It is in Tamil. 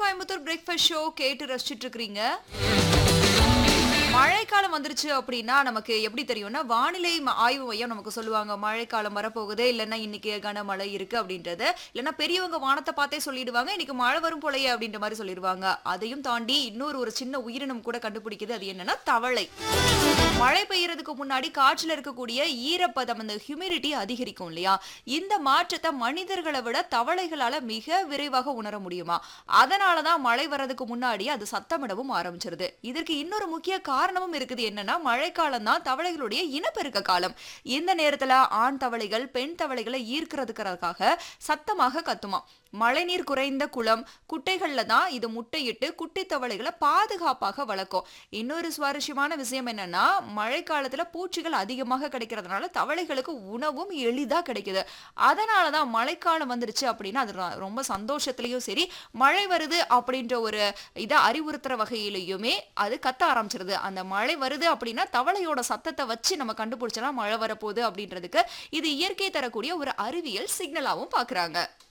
கோயம்புத்தூர் பிரேக்ஃபாஸ்ட் ஷோ கேட்டு ரசிச்சிட்டு இருக்கிறீங்க மழைக்காலம் வந்துருச்சு அப்படின்னா நமக்கு எப்படி தெரியும்னா வானிலை ம- ஆய்வு மையம் நமக்கு சொல்லுவாங்க மழைக்காலம் வரப்போகுது இல்லைன்னா இன்னைக்கு கனமழை இருக்கு அப்படின்றது இல்லைன்னா பெரியவங்க வானத்தை பார்த்தே சொல்லிடுவாங்க இன்னைக்கு மழை வரும் போலயே அப்படின்ற மாதிரி சொல்லிடுவாங்க அதையும் தாண்டி இன்னொரு ஒரு சின்ன உயிரினம் கூட கண்டுபிடிக்குது அது என்னன்னா தவளை மழை பெய்யறதுக்கு முன்னாடி காற்றுல இருக்கக்கூடிய ஈரப்பதம் அந்த ஹியூமிடிட்டி அதிகரிக்கும் இல்லையா இந்த மாற்றத்தை மனிதர்களை விட தவளைகளால மிக விரைவாக உணர முடியுமா அதனாலதான் மழை வர்றதுக்கு முன்னாடி அது சத்தமிடவும் ஆரம்பிச்சிருது இதற்கு இன்னொரு முக்கிய காரணமும் இருக்குது என்னன்னா மழைக்காலம் தான் தவளைகளுடைய இனப்பெருக்க காலம் இந்த நேரத்துல ஆண் தவளைகள் பெண் தவளைகளை ஈர்க்கிறதுக்காக சத்தமாக கத்துமா மழைநீர் குறைந்த குளம் குட்டைகள்ல தான் இது முட்டையிட்டு குட்டி தவளைகளை பாதுகாப்பாக வளர்க்கும் இன்னொரு சுவாரஸ்யமான விஷயம் என்னன்னா மழைக்காலத்துல பூச்சிகள் அதிகமாக கிடைக்கிறதுனால தவளைகளுக்கு உணவும் எளிதா கிடைக்குது அதனாலதான் மழைக்காலம் வந்துருச்சு அப்படின்னா அது ரொ- ரொம்ப சந்தோஷத்துலயும் சரி மழை வருது அப்படின்ற ஒரு இதை அறிவுறுத்துற வகையிலையுமே அது கத்த ஆரம்பிச்சிருது அந்த மழை வருது அப்படின்னா தவளையோட சத்தத்தை வச்சு நம்ம கண்டுபிடிச்சலாம் மழை வரப்போகுது அப்படின்றதுக்கு இது இயற்கை தரக்கூடிய ஒரு அறிவியல் சிக்னலாவும் பாக்குறாங்க